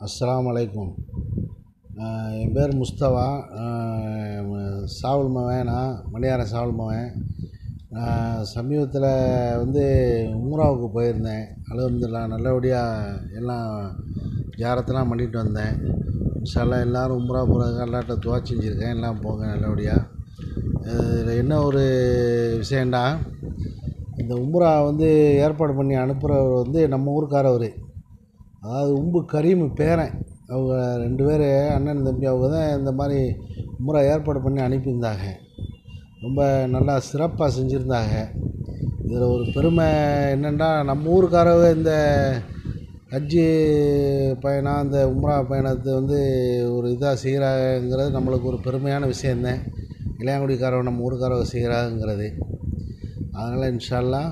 அஸ்ஸலாமு அலைக்கும் என் பேர் முஸ்தபா சாவல் மவன் நான் மணியாரம் சாவல் மவன் நான் சமீபத்தில் வந்து உம்ராவுக்கு போயிருந்தேன் அல்ஹம்துலில்லாஹ் நல்லபடியாக எல்லாம் ஜியாரத்தெல்லாம் பண்ணிட்டு வந்தேன் இன்ஷா அல்லாஹ் எல்லோரும் உம்ரா போகிறதுக்கு அல்லாட்ட துவா செஞ்சுருக்கேன் எல்லாம் போங்க நல்லபடியாக இதில் என்ன ஒரு விஷயம்டா இந்த உம்ரா வந்து ஏற்பாடு பண்ணி அனுப்புகிறவர் வந்து நம்ம ஊருக்காரவர் அதாவது உம்பு கரீம் பேரன் அவங்க ரெண்டு பேர் அண்ணன் தம்பி அவங்க தான் இந்த மாதிரி உம்ரா ஏற்பாடு பண்ணி அனுப்பியிருந்தாங்க ரொம்ப நல்லா சிறப்பாக செஞ்சுருந்தாங்க இதில் ஒரு பெருமை என்னென்னா நம்ம ஊருக்காரவங்க இந்த ஹஜ்ஜி பயணம் இந்த உம்ரா பயணத்தை வந்து ஒரு இதாக செய்கிறாங்கிறது நம்மளுக்கு ஒரு பெருமையான விஷயந்தான் இளையாங்குடிக்காரவங்க நம்ம ஊருக்காரவங்க செய்கிறாங்கிறது அதனால் இன்ஷா அல்லாஹ்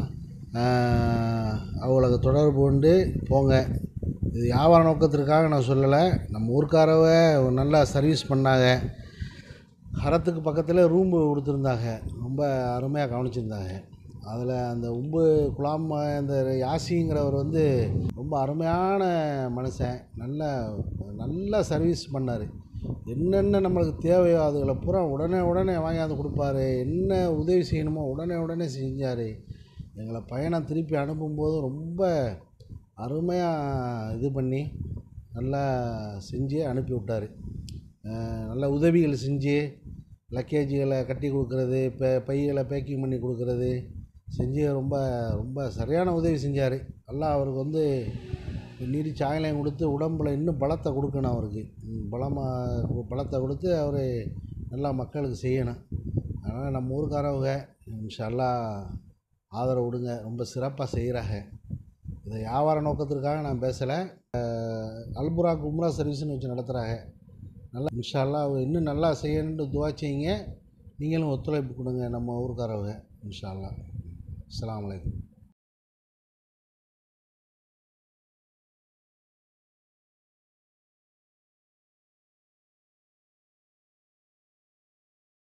அவங்களுக்கு தொடர்பு கொண்டு போங்க இது வியாபார நோக்கத்திற்காக நான் சொல்லலை நம்ம ஊருக்காரவ நல்லா சர்வீஸ் பண்ணாங்க ஹரத்துக்கு பக்கத்தில் ரூம்பு கொடுத்துருந்தாங்க ரொம்ப அருமையாக கவனிச்சிருந்தாங்க அதில் அந்த உம்பு குலாம் இந்த யாசிங்கிறவர் வந்து ரொம்ப அருமையான மனுஷன் நல்ல நல்லா சர்வீஸ் பண்ணார் என்னென்ன நம்மளுக்கு தேவையோ அதுகளை பூரா உடனே உடனே வாங்கியாந்து கொடுப்பாரு என்ன உதவி செய்யணுமோ உடனே உடனே செஞ்சார் எங்களை பயணம் திருப்பி அனுப்பும்போது ரொம்ப அருமையாக இது பண்ணி நல்லா செஞ்சு அனுப்பி விட்டாரு நல்ல உதவிகள் செஞ்சு லக்கேஜுகளை கட்டி கொடுக்குறது பே பைகளை பேக்கிங் பண்ணி கொடுக்குறது செஞ்சு ரொம்ப ரொம்ப சரியான உதவி செஞ்சார் அல்லாஹ் அவருக்கு வந்து நீடிச்ச ஆயுளையும் கொடுத்து உடம்பில் இன்னும் பலத்தை கொடுக்கணும் அவருக்கு பலமாக பலத்தை கொடுத்து அவர் நல்லா மக்களுக்கு செய்யணும் அதனால் நம்ம ஊருக்காரவங்க இன்ஷா அல்லாஹ் ஆதரவு கொடுங்க ரொம்ப சிறப்பாக செய்கிறாங்க இதை வியாபார நோக்கத்திற்காக நான் பேசலை அல்புராக் உம்ரா சர்வீஸ்னு வச்சு நடத்துகிறாங்க நல்லா இன்ஷா அல்லாஹ் இன்னும் நல்லா செய்யணுன்ட்டு துவா செய்யுங்க நீங்களும் ஒத்துழைப்பு கொடுங்க நம்ம ஊருக்காரவங்க இன்ஷா அல்லாஹ் அஸ்ஸலாமு அலைக்கும்